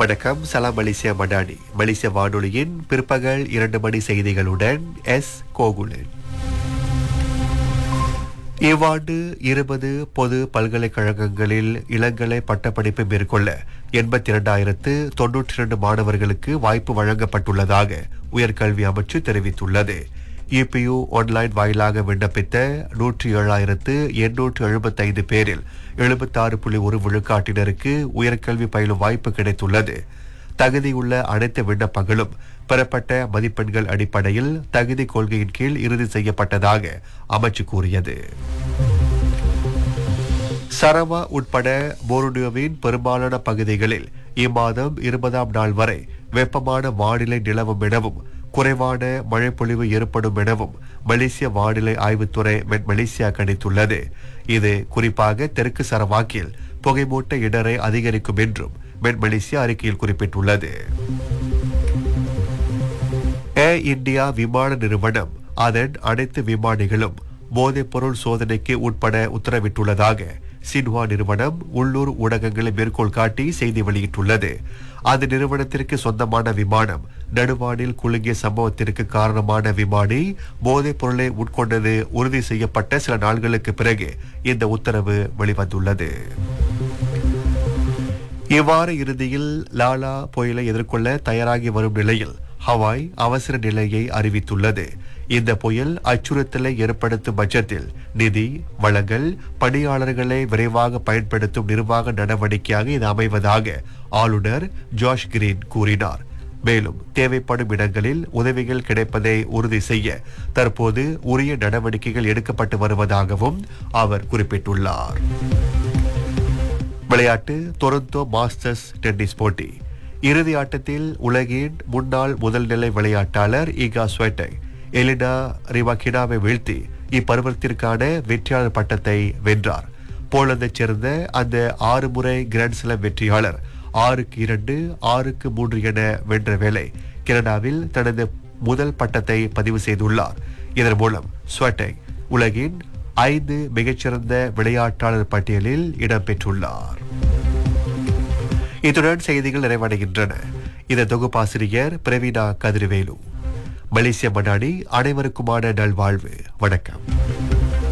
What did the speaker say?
வணக்கம் சலாம் மலேசியா மடானி மலேசிய வானொலியின் பிற்பகல் இரண்டு மணி செய்திகளுடன் எஸ் கோகுலன் இவ்வாண்டு இருபது பொது பல்கலைக்கழகங்களில் இளங்கலை பட்டப்படிப்பை மேற்கொள்ள எண்பத்தி இரண்டாயிரத்து தொன்னூற்றி இரண்டு மாணவர்களுக்கு வாய்ப்பு வழங்கப்பட்டுள்ளதாக உயர்கல்வி அமைச்சு தெரிவித்துள்ளது இபியு ஆன்லைன் வாயிலாக விண்ணப்பித்த நூற்றி ஏழாயிரத்து எண்ணூற்று எழுபத்தைந்து பேரில் எழுபத்தாறு புள்ளி ஒரு விழுக்காட்டினருக்கு உயர்கல்வி பயிலும் வாய்ப்பு கிடைத்துள்ளது தகுதியுள்ள அனைத்து விண்ணப்பங்களும் பெறப்பட்ட மதிப்பெண்கள் அடிப்படையில் தகுதி கொள்கையின் கீழ் இறுதி செய்யப்பட்டதாக அமைச்சு கூறியது சரவா உட்பட போர்னியோவின் பெரும்பாலான பகுதிகளில் இம்மாதம் இருபதாம் நாள் வரை வெப்பமான வானிலை நிலவும் எனவும் குறைவான மழைப்பொழிவு ஏற்படும் எனவும் மலேசிய வானிலை ஆய்வுத்துறை மென் மலேசியா கணித்துள்ளது இது குறிப்பாக தெற்கு சரவாக்கில் புகைமூட்ட இடரை அதிகரிக்கும் என்றும் மென் மலேசியா அறிக்கையில் குறிப்பிட்டுள்ளது ஏர் இந்தியா விமான நிறுவனம் அதன் அனைத்து விமானிகளும் போதைப்பொருள் சோதனைக்கு உட்பட உத்தரவிட்டுள்ளதாக சின்ஹுவா நிறுவனம் உள்ளூர் ஊடகங்களை மேற்கோள் காட்டி செய்தி வெளியிட்டுள்ளது அந்த நிறுவனத்திற்கு சொந்தமான விமானம் நடுவானில் குலுங்கிய சம்பவத்திற்கு காரணமான விமானி போதைப் பொருளை உட்கொண்டது உறுதி செய்யப்பட்ட சில நாட்களுக்கு பிறகு இந்த உத்தரவு வெளிவந்துள்ளது இவ்வாறு இறுதியில் லாலா புயலை எதிர்கொள்ள தயாராகி வரும் நிலையில் ஹவாய் அவசர நிலையை அறிவித்துள்ளது இந்த புயல் அச்சுறுத்தலை ஏற்படுத்தும் பட்சத்தில் நிதி வளங்கள் பணியாளர்களை விரைவாக பயன்படுத்தும் நிர்வாக நடவடிக்கையாக இது அமைவதாக ஆளுநர் ஜாஷ் கிரீன் கூறினார் மேலும் தேவைப்படும் இடங்களில் உதவிகள் கிடைப்பதை உறுதி செய்ய தற்போது உரிய நடவடிக்கைகள் எடுக்கப்பட்டு வருவதாகவும் அவர் குறிப்பிட்டுள்ளார் விளையாட்டு டொரண்டோ மாஸ்டர்ஸ் டென்னிஸ் போட்டி இறுதி ஆட்டத்தில் உலகின் முன்னாள் முதல் நிலை விளையாட்டாளர் ஈகா ஸ்வெட்டை எலினா ரிவாகினாவை வீழ்த்தி இப்பருவத்திற்கான வெற்றியாளர் பட்டத்தை வென்றார் போலந்தைச் சேர்ந்த அந்த ஆறு முறை கிராண்ட் ஸ்லாம் வெற்றியாளர் ஆறுக்கு இரண்டு ஆறுக்கு மூன்று என வென்ற வேளை கனடாவில் தனது முதல் பட்டத்தை பதிவு செய்துள்ளார் இதன் மூலம் ஸ்வெட்டை உலகின் ஐந்து மிகச்சிறந்த விளையாட்டாளர் பட்டியலில் இடம்பெற்றுள்ளார் இத்துடன் செய்திகள் நிறைவடைகின்றன இந்த தொகுப்பாசிரியர் பிரவீனா கதிர்வேலு மலேசிய மடானி அனைவருக்குமான நல்வாழ்வு வணக்கம்